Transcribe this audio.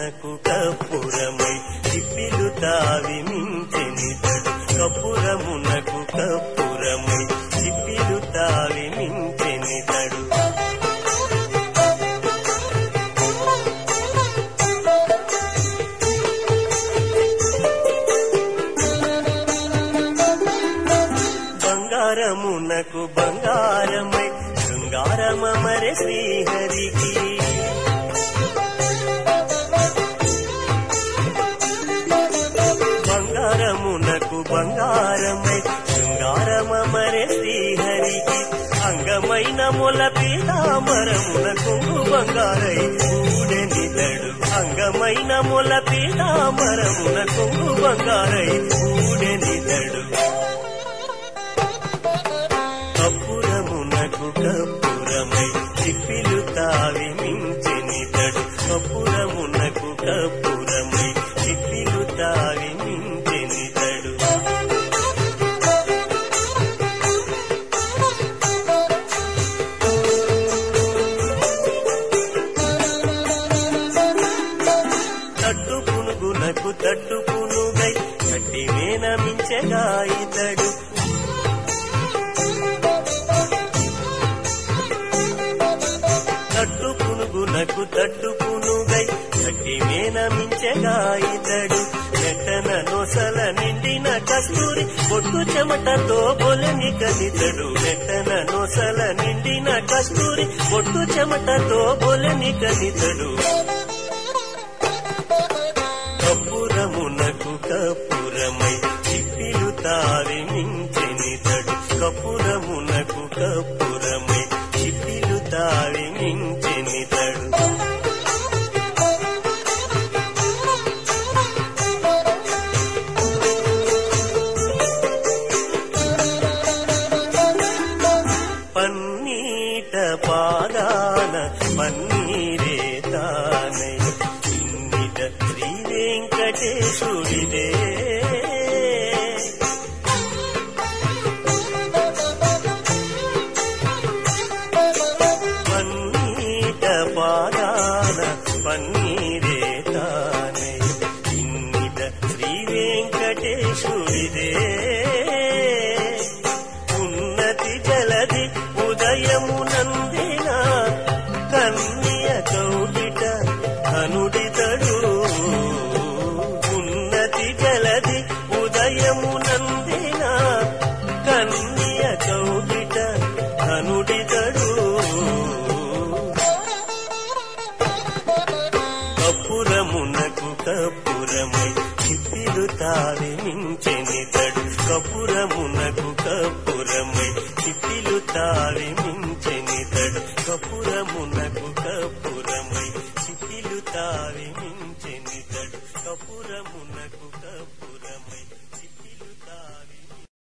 కప్పురమునకు కప్పురమై చిప్పిలు తావి మించెనితడు కప్పురమునకు కప్పురమై చిప్పిలు తావి మించెనితడు బంగారమునకు బంగారమై శృంగారమమరే శ్రీహరికి బంగారమునకు బంగారమై శృంగారమమరే శ్రీహరికి అంగమైన మొల పీతాంబరమునకు బంగారై ఊడెనితడు అంగమైన మొల పీతాంబరమునకు బంగారై ఊడెనితడు కప్పురమునకు కప్పురమై చిప్పిలు తావి మించెనితడు కప్పురమునకు కప్పురమై చిప్పిలు తావి మించెనితడు తట్టు పునుగునకు తట్టు పునుగై కట్టి వేన మించెగా ఇతడు తట్టు పునుగునకు తట్టు పునుగై కట్టి వేన మించెగా ఇతడు నెట్టన నొసల నిండిన కస్తూరి బొట్టు చెమటతో బొలని కనితడు నెట్టన నొసల నిండిన కస్తూరి బొట్టు చెమటతో బొలని కనితడు కప్పురమునకు కప్పురమై చిప్పిలు తావి మించెనితడు కప్పురమునకు కప్పురమై చిప్పిలు తావి మించెనితడు పన్నీట పాదాన పన్నీరే తానై ఇన్నిట శ్రీ వెంకటేశుడిదే పన్నీట పాదాన పన్నీరే తానై ఇన్నిట శ్రీ వెంకటేశుడిదే ఉన్నతి జలది ఉదయమునందిన కన్య కౌగిట అనుడితడు ఉన్నతి జలది ఉదయమునందిన కన్య కౌగిట అనుడితడు కప్పురమునకు కప్పురమై చిప్పిలు తావి మించెనితడు కప్పురమునకు కప్పురమై చిప్పిలు తావి మించెనితడు కప్పురమున